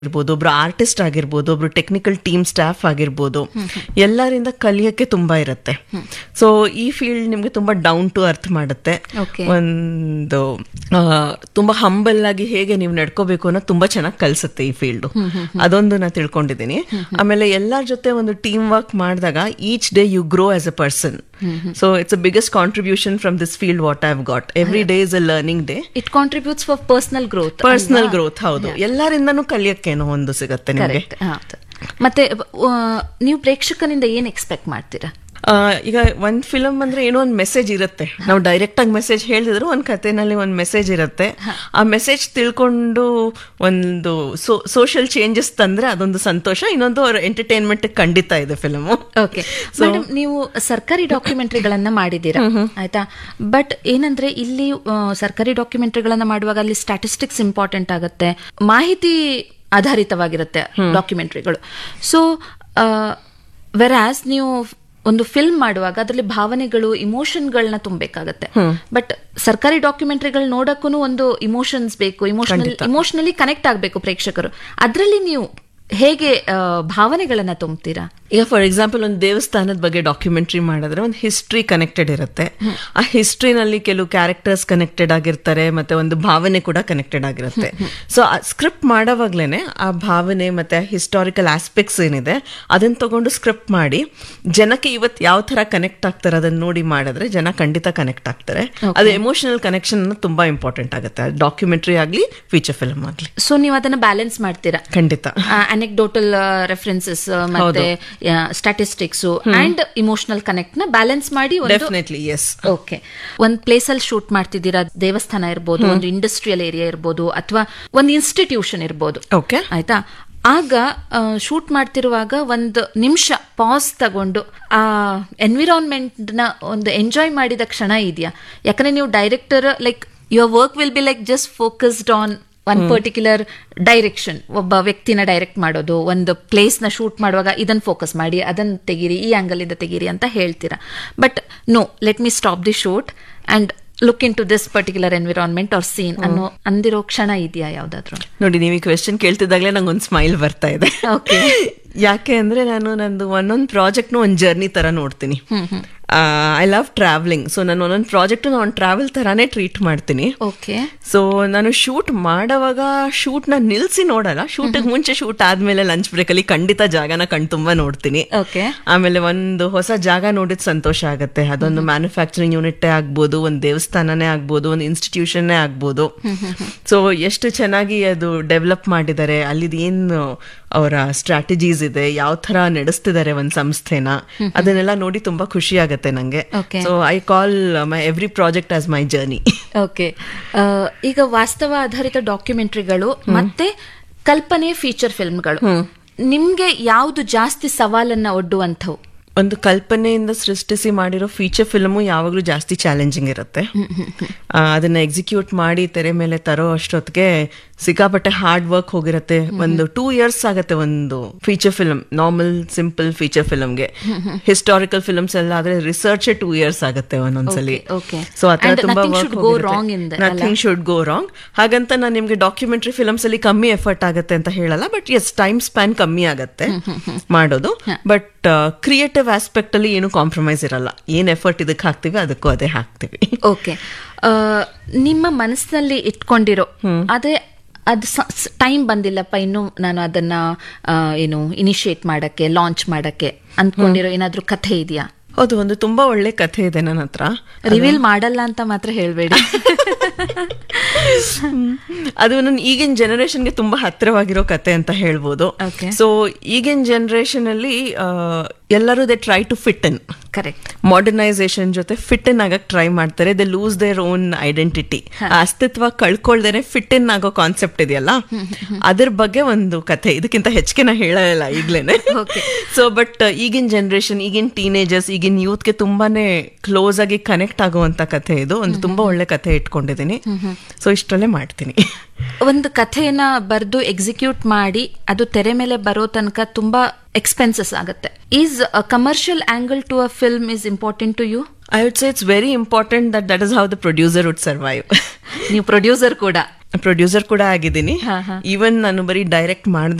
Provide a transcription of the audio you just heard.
ಇರ್ಬೋದು ಒಬ್ರು ಆರ್ಟಿಸ್ಟ್ ಆಗಿರ್ಬೋದು ಒಬ್ರು ಟೆಕ್ನಿಕಲ್ ಟೀಮ್ ಸ್ಟಾಫ್ ಆಗಿರ್ಬೋದು ಎಲ್ಲರಿಂದ ಕಲಿಯಕ್ಕೆ ತುಂಬಾ ಇರುತ್ತೆ ಸೊ ಈ ಫೀಲ್ಡ್ ನಿಮ್ಗೆ ತುಂಬಾ ಡೌನ್ ಟು ಅರ್ತ್ ಮಾಡುತ್ತೆ Okay. ಒಂದು ಆ, ತುಂಬಾ ಹಂಬಲ್ ಆಗಿ ಹೇಗೆ ನೀವು ನಡ್ಕೋಬೇಕು ಅನ್ನೋದು ತುಂಬಾ ಚೆನ್ನಾಗಿ ಕಲ್ಸುತ್ತೆ ಈ ಫೀಲ್ಡ್ ಅದೊಂದು ನಾ ತಿಳ್ಕೊಂಡಿದ್ದೀನಿ ಆಮೇಲೆ ಎಲ್ಲರ ಜೊತೆ ಒಂದು ಟೀಮ್ ವರ್ಕ್ ಮಾಡಿದಾಗ each day you grow as a person so it's a biggest contribution from this field what I've got every day is a learning day it contributes for personal growth personal growth ಹೌದು ಎಲ್ಲರಿಂದನೂ ಕಲಿಯಕ್ಕೇನೋ ಒಂದು ಸಿಗತ್ತೆ ನಿಮಗೆ correct ಹೌದು ಮತ್ತೆ ಆ, ನೀವು ಪ್ರೇಕ್ಷಕನಿಂದ ಏನ್ ಎಕ್ಸ್ಪೆಕ್ಟ್ ಮಾಡ್ತೀರಾ ಆ, ಈಗ ಒಂದ್ ಫಿಲಮ್ ಅಂದ್ರೆ ಏನೋ ಒಂದ್ ಮೆಸೇಜ್ ಇರುತ್ತೆ ನಾವು ಡೈರೆಕ್ಟ್ ಆಗಿ ಮೆಸೇಜ್ ಹೇಳಿದ್ರು ಒಂದ್ ಕಥೆನಲ್ಲಿ ಒಂದ್ ಮೆಸೇಜ್ ಇರುತ್ತೆ ಆ ಮೆಸೇಜ್ ತಿಳ್ಕೊಂಡು ಒಂದು ಸೋಷಿಯಲ್ ಚೇಂಜಸ್ ತಂದ್ರೆ ಅದೊಂದು ಸಂತೋಷ ಇನ್ನೊಂದು ಅವ್ರ ಎಂಟರ್ಟೈನ್ಮೆಂಟ್ ಖಂಡಿತ ಇದೆ ಫಿಲಮ್ ಓಕೆ ಮೇಡಮ್ ನೀವು ಸರ್ಕಾರಿ ಡಾಕ್ಯುಮೆಂಟರಿಗಳನ್ನ ಮಾಡಿದ್ದೀರಾ ಆಯ್ತಾ ಬಟ್ ಏನಂದ್ರೆ ಇಲ್ಲಿ ಆ, ಸರ್ಕಾರಿ ಡಾಕ್ಯುಮೆಂಟರಿಗಳನ್ನ ಮಾಡುವಾಗ ಅಲ್ಲಿ ಸ್ಟ್ಯಾಟಿಸ್ಟಿಕ್ಸ್ ಇಂಪಾರ್ಟೆಂಟ್ ಆಗುತ್ತೆ ಮಾಹಿತಿ ಆಧಾರಿತವಾಗಿರುತ್ತೆ ಡಾಕ್ಯುಮೆಂಟರಿಗಳು ಸೊ ವೆರಾಸ್ ನೀವು ಒಂದು ಫಿಲ್ಮ್ ಮಾಡುವಾಗ ಅದರಲ್ಲಿ ಭಾವನೆಗಳು ಇಮೋಷನ್ಗಳನ್ನ ತುಂಬಬೇಕಾಗತ್ತೆ ಬಟ್ ಸರ್ಕಾರಿ ಡಾಕ್ಯುಮೆಂಟರಿಗಳು ನೋಡಕ್ಕೂ ಒಂದು ಇಮೋಷನ್ಸ್ ಬೇಕು ಇಮೋಷನಲ್ ಇಮೋಷನಲಿ ಕನೆಕ್ಟ್ ಆಗಬೇಕು ಪ್ರೇಕ್ಷಕರು ಅದರಲ್ಲಿ ನೀವು ಹೇಗೆ ಆ, ಭಾವನೆಗಳನ್ನ ತುಂಬ್ತೀರಾ ಈಗ ಫಾರ್ ಎಕ್ಸಾಂಪಲ್ ಒಂದು ದೇವಸ್ಥಾನದ ಬಗ್ಗೆ ಡಾಕ್ಯುಮೆಂಟ್ರಿ ಮಾಡಿದ್ರೆ ಒಂದು ಹಿಸ್ಟ್ರಿ ಕನೆಕ್ಟೆಡ್ ಇರುತ್ತೆ ಆ ಹಿಸ್ಟ್ರಿನಲ್ಲಿ ಕೆಲವು ಕ್ಯಾರೆಕ್ಟರ್ಸ್ ಕನೆಕ್ಟೆಡ್ ಆಗಿರ್ತಾರೆ ಮತ್ತೆ ಒಂದು ಭಾವನೆ ಕೂಡ ಕನೆಕ್ಟೆಡ್ ಆಗಿರುತ್ತೆ ಸೊ ಸ್ಕ್ರಿಪ್ಟ್ ಮಾಡೋವಾಗ್ಲೇನೆ ಆ ಭಾವನೆ ಮತ್ತೆ ಹಿಸ್ಟಾರಿಕಲ್ ಆಸ್ಪೆಕ್ಟ್ಸ್ ಏನಿದೆ ಅದನ್ನ ತಗೊಂಡು ಸ್ಕ್ರಿಪ್ಟ್ ಮಾಡಿ ಜನಕ್ಕೆ ಇವತ್ತು ಯಾವ ತರ ಕನೆಕ್ಟ್ ಆಗ್ತಾರೆ ಅದನ್ನ ನೋಡಿ ಮಾಡಿದ್ರೆ ಜನ ಖಂಡಿತ ಕನೆಕ್ಟ್ ಆಗ್ತಾರೆ ಅದು ಎಮೋಷನಲ್ ಕನೆಕ್ಷನ್ ತುಂಬಾ ಇಂಪಾರ್ಟೆಂಟ್ ಆಗುತ್ತೆ ಡಾಕ್ಯುಮೆಂಟ್ರಿ ಆಗ್ಲಿ ಫೀಚರ್ ಫಿಲ್ಮ್ ಆಗ್ಲಿ ಸೊ ನೀವು ಅದನ್ನ ಬ್ಯಾಲೆನ್ಸ್ ಮಾಡ್ತೀರಾ ಖಂಡಿತ ಅನೆಕ್ಡೋಟಲ್ ರೆಫರೆನ್ಸಸ್ ಮತ್ತೆ ಸ್ಟಾಟಿಸ್ಟಿಕ್ಸ್ ಅಂಡ್ ಇಮೋಷನಲ್ ಕನೆಕ್ಟ್ ನ ಬ್ಯಾಲೆನ್ಸ್ ಮಾಡಿ ಒಂದು ಡೆಫಿನೆಟ್ಲಿ ಎಸ್ ಓಕೆ ಒಂದ್ ಪ್ಲೇಸ್ ಅಲ್ಲಿ ಶೂಟ್ ಮಾಡ್ತಿದ್ದೀರಾ ದೇವಸ್ಥಾನ ಇರ್ಬೋದು ಒಂದು ಇಂಡಸ್ಟ್ರಿಯಲ್ ಏರಿಯಾ ಇರ್ಬೋದು ಅಥವಾ ಒಂದು ಇನ್ಸ್ಟಿಟ್ಯೂಷನ್ ಇರ್ಬೋದು ಓಕೆ ಆಯ್ತಾ ಆಗ ಶೂಟ್ ಮಾಡ್ತಿರುವಾಗ ಒಂದು ನಿಮಿಷ ಪಾಸ್ ತಗೊಂಡು ಆ ಎನ್ವಿರಾನ್ಮೆಂಟ್ ನ ಒಂದು ಎಂಜಾಯ್ ಮಾಡಿದ ಕ್ಷಣ ಇದೆಯಾ ಯಾಕಂದ್ರೆ ನೀವು director like your work will be like just focused on one particular direction ಒಬ್ಬ ವ್ಯಕ್ತಿನ ಡೈರೆಕ್ಟ್ ಮಾಡೋದು ಒಂದು ಪ್ಲೇಸ್ ನ ಶೂಟ್ ಮಾಡುವಾಗ ಇದನ್ನ ಫೋಕಸ್ ಮಾಡಿ ಅದನ್ನ ತೆಗೀರಿ ಈ ಆಂಗಲ್ ಇಂದ ತೆಗೀರಿ ಅಂತ ಹೇಳ್ತೀರಾ but no let me stop the shoot and look into this particular environment or scene ಅನ್ನೋ ಅಂದಿರೋ ಕ್ಷಣ ಇದೆಯಾ ಯಾವ್ದಾದ್ರು ನೋಡಿ ನೀವು ಈ ಕ್ವೆಶನ್ ಕೇಳ್ತಿದ್ದಾಗಲೇ ನಂಗೆ ಒಂದು ಸ್ಮೈಲ್ ಬರ್ತಾ ಇದೆ Okay. ಯಾಕೆ ಅಂದ್ರೆ ನಾನು ನಂದು ಒಂದೊಂದು ಪ್ರಾಜೆಕ್ಟ್ನು ಒಂದು ಜರ್ನಿ ತರ ನೋಡ್ತೀನಿ ಐ ಲವ್ ಟ್ರಾವೆಲಿಂಗ್ ಸೊ ನಾನು ಒಂದೊಂದು ಪ್ರಾಜೆಕ್ಟ್ ಒಂದು ಟ್ರಾವೆಲ್ ತರಾನೇ ಟ್ರೀಟ್ ಮಾಡ್ತೀನಿ ಓಕೆ ಸೊ ನಾನು ಶೂಟ್ ಮಾಡೋವಾಗ ಶೂಟ್ ನ ನಿಲ್ಸಿ ನೋಡಲ್ಲ ಶೂಟ್ ಮುಂಚೆ ಶೂಟ್ ಆದ್ಮೇಲೆ ಲಂಚ್ ಬ್ರೇಕ್ ಅಲ್ಲಿ ಖಂಡಿತ ಜಾಗನ ಕಣ್ ತುಂಬಾ ನೋಡ್ತೀನಿ ಓಕೆ ಆಮೇಲೆ ಒಂದು ಹೊಸ ಜಾಗ ನೋಡಿದ ಸಂತೋಷ ಆಗುತ್ತೆ ಅದೊಂದು ಮ್ಯಾನುಫ್ಯಾಕ್ಚರಿಂಗ್ ಯೂನಿಟ್ ಆಗ್ಬೋದು ಒಂದು ದೇವಸ್ಥಾನನೇ ಆಗ್ಬೋದು ಒಂದು ಇನ್ಸ್ಟಿಟ್ಯೂಷನ್ನೇ ಆಗ್ಬೋದು ಸೊ ಎಷ್ಟು ಚೆನ್ನಾಗಿ ಅದು ಡೆವಲಪ್ ಮಾಡಿದ್ದಾರೆ ಅಲ್ಲಿದ್ ಏನು ಅವರ ಸ್ಟ್ರಾಟಜೀಸ್ ಇದೆ ಯಾವ ತರ ನಡೆಸ್ತಿದ್ದಾರೆ ಒಂದು ಸಂಸ್ಥೆನ ಅದನ್ನೆಲ್ಲ ನೋಡಿ ತುಂಬಾ ಖುಷಿ ಆಗುತ್ತೆ ನಂಗೆ Okay. So I call my every project as my journey okay ಈಗ ವಾಸ್ತವ ಆಧಾರಿತ ಡಾಕ್ಯುಮೆಂಟರಿಗಳು ಮತ್ತೆ ಕಲ್ಪನೆ ಫೀಚರ್ ಫಿಲ್ಮ್ಗಳು ನಿಮ್ಗೆ ಯಾವ್ದು ಜಾಸ್ತಿ ಸವಾಲನ್ನ ಒಡ್ಡುವಂಥವು ಒಂದು ಕಲ್ಪನೆಯಿಂದ ಸೃಷ್ಟಿಸಿ ಮಾಡಿರೋ ಫೀಚರ್ ಫಿಲ್ಮು ಯಾವಾಗಲೂ ಜಾಸ್ತಿ ಚಾಲೆಂಜಿಂಗ್ ಇರುತ್ತೆ ಆ, ಅದನ್ನ ಎಕ್ಸಿಕ್ಯೂಟ್ ಮಾಡಿ ತೆರೆ ಮೇಲೆ ತರೋ ಅಷ್ಟೊತ್ತಿಗೆ ಸಿಕ್ಕಾಪಟ್ಟೆ ಹಾರ್ಡ್ ವರ್ಕ್ ಹೋಗಿರತ್ತೆ ಒಂದು ಟೂ ಇಯರ್ಸ್ ಆಗತ್ತೆ ಒಂದು feature film normal simple feature ಫಿಲ್ಮ್ಗೆ ಹಿಸ್ಟಾರಿಕಲ್ ಫಿಲ್ಮ್ಸ್ ಎಲ್ಲ ಆದ್ರೆ ರಿಸರ್ಚ್ ಟೂ ಇಯರ್ಸ್ ಆಗುತ್ತೆ ಒಂದೊಂದ್ಸಲಿ Okay, okay. ಸೊ ಆತರ And ತುಂಬಾ nothing work should go wrong in that, nothing should go wrong ಹಾಗಂತ ನಾನು ನಿಮ್ಗೆ ಡಾಕ್ಯುಮೆಂಟ್ರಿ ಫಿಲ್ಮ್ಸ್ ಅಲ್ಲಿ ಕಮ್ಮಿ ಎಫರ್ಟ್ ಆಗುತ್ತೆ ಅಂತ ಹೇಳಲ್ಲ ಬಟ್ ಎಸ್ ಟೈಮ್ ಸ್ಪ್ಯಾನ್ ಕಮ್ಮಿ ಆಗತ್ತೆ ಮಾಡೋದು ಬಟ್ ಕ್ರಿಯೇಟಿವ್ ಆಸ್ಪೆಕ್ಟ್ ಅಲ್ಲಿ ಏನು ಕಾಂಪ್ರಮೈಸ್ ಇರಲ್ಲ ಏನ್ ಎಫರ್ಟ್ ಇದಕ್ಕೆ ಹಾಕ್ತಿವಿ ಅದಕ್ಕೂ ಅದೇ ಹಾಕ್ತಿವಿ ಓಕೆ ನಿಮ್ಮ ಮನಸ್ಸಿನಲ್ಲಿ ಇಟ್ಕೊಂಡಿರೋ ಅದೇ ಅದು ಟೈಮ್ ಬಂದಿಲ್ಲಪ್ಪ ಇನ್ನು ನಾನು ಅದನ್ನ ಆ, ಏನು ಇನಿಶಿಯೇಟ್ ಮಾಡಕ್ಕೆ ಲಾಂಚ್ ಮಾಡಕ್ಕೆ ಅಂದ್ಕೊಂಡಿರೋ ಏನಾದ್ರೂ ಕಥೆ ಇದೆಯಾ ಹೌದು ಒಂದು ತುಂಬಾ ಒಳ್ಳೆ ಕಥೆ ಇದೆ ನನ್ನ ಹತ್ರ ರಿವೀಲ್ ಮಾಡಲ್ಲ ಅಂತ ಮಾತ್ರ ಹೇಳ್ಬೇಡಿ ಅದು ನನ್ನ ಈಗಿನ ಜನರೇಷನ್ಗೆ ತುಂಬಾ ಹತ್ತಿರವಾಗಿರೋ ಕತೆ ಅಂತ ಹೇಳ್ಬೋದು Okay. ಸೊ ಈಗಿನ ಜನರೇಷನ್ ಅಲ್ಲಿ ಆ, ಎಲ್ಲರೂ they try to fit in correct modernization ಜೊತೆ ಫಿಟ್ ಇನ್ ಆಗಕ್ ಟ್ರೈ ಮಾಡ್ತಾರೆ they lose their own identity ಅಸ್ತಿತ್ವ ಕಳ್ಕೊಳ್ದೇನೆ ಫಿಟ್ ಇನ್ ಆಗೋ ಕಾನ್ಸೆಪ್ಟ್ ಇದೆಯಲ್ಲ ಅದ್ರ ಬಗ್ಗೆ ಒಂದು ಕಥೆ ಇದಕ್ಕಿಂತ ಹೆಚ್ಚಿಗೆ ನಾ ಹೇಳಲ್ಲ ಈಗ್ಲೇನೆ Okay. ಸೊ ಬಟ್ ಈಗಿನ ಜನರೇಷನ್ ಈಗಿನ ಟೀನೇಜರ್ಸ್ ಈಗಿನ ಯೂತ್ಗೆ ತುಂಬಾನೇ ಕ್ಲೋಸ್ ಆಗಿ ಕನೆಕ್ಟ್ ಆಗುವಂತ ಕಥೆ ಇದು ಒಂದು ತುಂಬಾ ಒಳ್ಳೆ ಕಥೆ ಇಟ್ಕೊಂಡಿದ್ದೀನಿ ಸೊ ಇಷ್ಟರಲ್ಲೇ ಮಾಡ್ತೀನಿ ಒಂದು ಕಥೆಯನ್ನ ಬರೆದು ಎಕ್ಸಿಕ್ಯೂಟ್ ಮಾಡಿ ಅದು ತೆರೆ ಮೇಲೆ ಬರೋ ತನಕ ತುಂಬಾ ಎಕ್ಸ್ಪೆನ್ಸಸ್ ಆಗುತ್ತೆ is commercial angle to a film is important to you I would say it's very important that that is how the producer would survive ನೀವು ಪ್ರೊಡ್ಯೂಸರ್ ಕೂಡ ಪ್ರೊಡ್ಯೂಸರ್ ಕೂಡ ಆಗಿದ್ದೀನಿ ಹಾ, ಹಾ. ಈವನ್ ನಾನು ಬರೀ ಡೈರೆಕ್ಟ್ ಮಾಡ್ದ